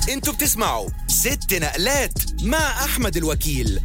انتوا بتسمعوا ست نقلات مع احمد الوكيل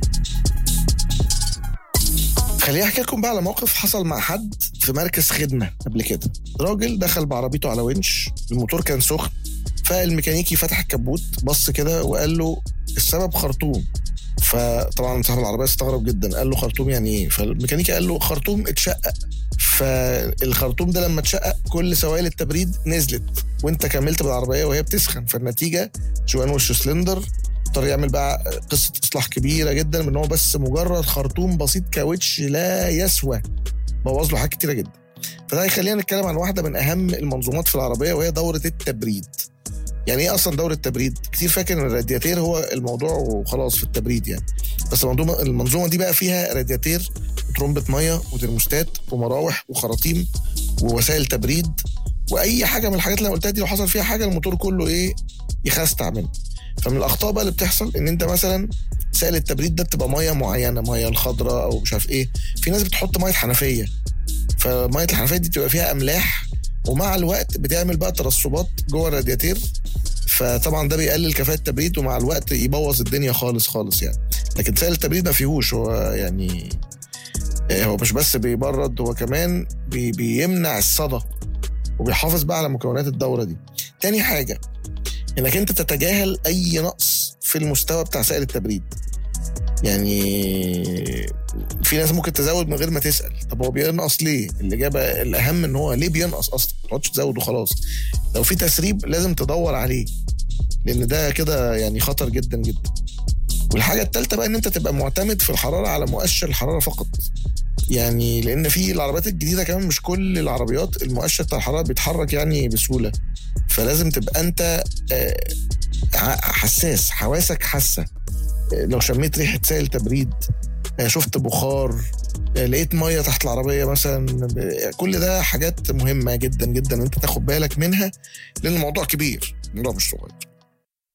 خليني احكي لكم بقى على موقف حصل مع حد في مركز خدمه قبل كده راجل دخل بعربيته على ونش الموتور كان سخن فالميكانيكي فتح الكبوت بص كده وقال له السبب خرطوم فطبعا صاحب العربيه استغرب جدا قال له خرطوم يعني ايه فالميكانيكي قال له خرطوم اتشقق فالخرطوم ده لما اتشقق كل سوائل التبريد نزلت وانت كملت بالعربيه وهي بتسخن فالنتيجه جوان وش سلندر اضطر يعمل بقى قصه اصلاح كبيره جدا من هو بس مجرد خرطوم بسيط كاوتش لا يسوى بوظ له حاجات كتيره جدا فده هيخلينا نتكلم عن واحده من اهم المنظومات في العربيه وهي دوره التبريد يعني ايه اصلا دوره التبريد كتير فاكر ان الرادياتير هو الموضوع وخلاص في التبريد يعني بس المنظومه المنظومه دي بقى فيها رادياتير وترمبه ميه وترموستات ومراوح وخراطيم ووسائل تبريد واي حاجه من الحاجات اللي انا قلتها دي لو حصل فيها حاجه الموتور كله ايه يخستع منه فمن الاخطاء بقى اللي بتحصل ان انت مثلا سائل التبريد ده بتبقى ميه معينه ميه الخضراء او مش عارف ايه في ناس بتحط ميه حنفيه فميه الحنفيه دي بتبقى فيها املاح ومع الوقت بتعمل بقى ترسبات جوه الرادياتير فطبعا ده بيقلل كفاءه التبريد ومع الوقت يبوظ الدنيا خالص خالص يعني لكن سائل التبريد ما فيهوش هو يعني هو مش بس بيبرد هو كمان بي بيمنع الصدى وبيحافظ بقى على مكونات الدوره دي تاني حاجه انك انت تتجاهل اي نقص في المستوى بتاع سائل التبريد يعني في ناس ممكن تزود من غير ما تسال طب هو بينقص ليه الاجابه الاهم ان هو ليه بينقص اصلا ما تقعدش تزود وخلاص لو في تسريب لازم تدور عليه لان ده كده يعني خطر جدا جدا والحاجه الثالثه بقى ان انت تبقى معتمد في الحراره على مؤشر الحراره فقط يعني لان في العربيات الجديده كمان مش كل العربيات المؤشر بتاع الحراره بيتحرك يعني بسهوله فلازم تبقى انت حساس حواسك حاسه لو شميت ريحه سائل تبريد شفت بخار لقيت ميه تحت العربيه مثلا كل ده حاجات مهمه جدا جدا انت تاخد بالك منها لان الموضوع كبير الموضوع مش صغير